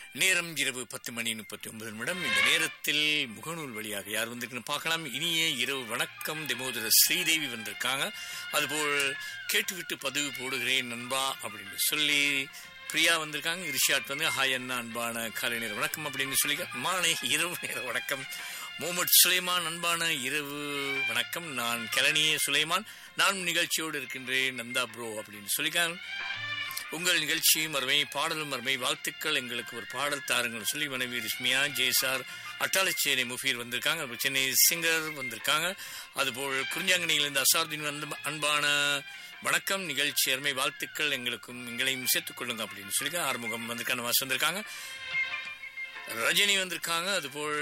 நேரம் இரவு பத்து மணி முப்பத்தி ஒன்பது நிமிடம் இந்த நேரத்தில் முகநூல் வழியாக யார் வந்திருக்குன்னு பார்க்கலாம் இனிய இரவு வணக்கம் தெமோதர ஸ்ரீதேவி வந்திருக்காங்க அதுபோல் கேட்டுவிட்டு பதிவு போடுகிறேன் நண்பா அப்படின்னு சொல்லி பிரியா வந்திருக்காங்க இரிஷாட் வந்து ஹாய் அண்ணா அன்பான காலை நேர வணக்கம் அப்படின்னு சொல்லி மாலை இரவு நேர வணக்கம் முகமது சுலைமான் அன்பான இரவு வணக்கம் நான் கிளனியே சுலைமான் நான் நிகழ்ச்சியோடு இருக்கின்றேன் நந்தா ப்ரோ அப்படின்னு சொல்லிக்காங்க உங்கள் நிகழ்ச்சியும் அருமை பாடலும் அருமை வாழ்த்துக்கள் எங்களுக்கு ஒரு பாடல் தாருங்கள் சொல்லி மனைவி ரிஷ்மியா ஜெய்சார் அட்டாளச்சேரி முஃபீர் வந்திருக்காங்க அப்புறம் சென்னை சிங்கர் வந்திருக்காங்க அதுபோல் குறிஞ்சாங்கனியிலிருந்து அசார்தீன் வந்து அன்பான வணக்கம் நிகழ்ச்சி அருமை வாழ்த்துக்கள் எங்களுக்கும் எங்களையும் சேர்த்துக் கொள்ளுங்க அப்படின்னு சொல்லி ஆறுமுகம் வந்திருக்காங்க வாசு வந்திருக்காங்க ரஜினி வந்திருக்காங்க அதுபோல்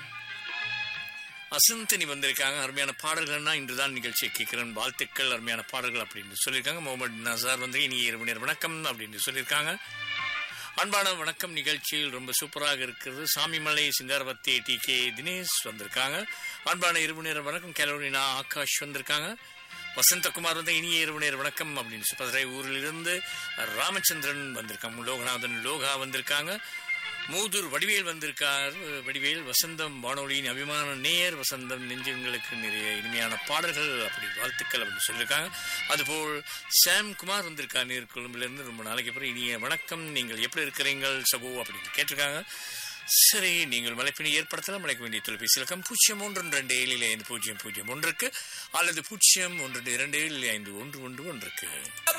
அசந்தனி வந்திருக்காங்க அருமையான பாடல்கள்னா இன்றுதான் நிகழ்ச்சியை கேட்கிறேன் வாழ்த்துக்கள் அருமையான பாடல்கள் அப்படின்னு சொல்லியிருக்காங்க முகமது நசார் வந்து இனி இரவு நேர வணக்கம் அப்படின்னு சொல்லியிருக்காங்க அன்பான வணக்கம் நிகழ்ச்சியில் ரொம்ப சூப்பராக இருக்கிறது சாமிமலை சிங்காரவத்தி டி கே தினேஷ் வந்திருக்காங்க அன்பான இரவு நேர வணக்கம் கேலோரினா ஆகாஷ் வந்திருக்காங்க வசந்தகுமார் வந்து இனிய இரவு நேர வணக்கம் அப்படின்னு சுப்பதரை ஊரிலிருந்து ராமச்சந்திரன் வந்திருக்காங்க லோகநாதன் லோகா வந்திருக்காங்க மூதூர் வடிவேல் வந்திருக்கார் வடிவேல் வசந்தம் வானொலியின் அபிமான நேயர் வசந்தம் நெஞ்சங்களுக்கு நிறைய இனிமையான பாடல்கள் அப்படி வாழ்த்துக்கள் அப்படின்னு சொல்லியிருக்காங்க அதுபோல் சாம் குமார் வந்திருக்கார் நேர் கொழும்புலேருந்து ரொம்ப நாளைக்கு அப்புறம் இனிய வணக்கம் நீங்கள் எப்படி இருக்கிறீங்கள் சகோ அப்படின்னு கேட்டிருக்காங்க சரி நீங்கள் மலைப்பினை ஏற்படுத்தலாம் அழைக்க வேண்டிய தொலைபேசி இலக்கம் பூஜ்ஜியம் ஒன்று ரெண்டு ஏழில் ஐந்து பூஜ்ஜியம் பூஜ்ஜியம் ஒன்றுக்கு அல்லது பூஜ்ஜியம் ஒன்று இரண்டு ஏழில் ஐந்து ஒன்று ஒன்று ஒன்றுக்கு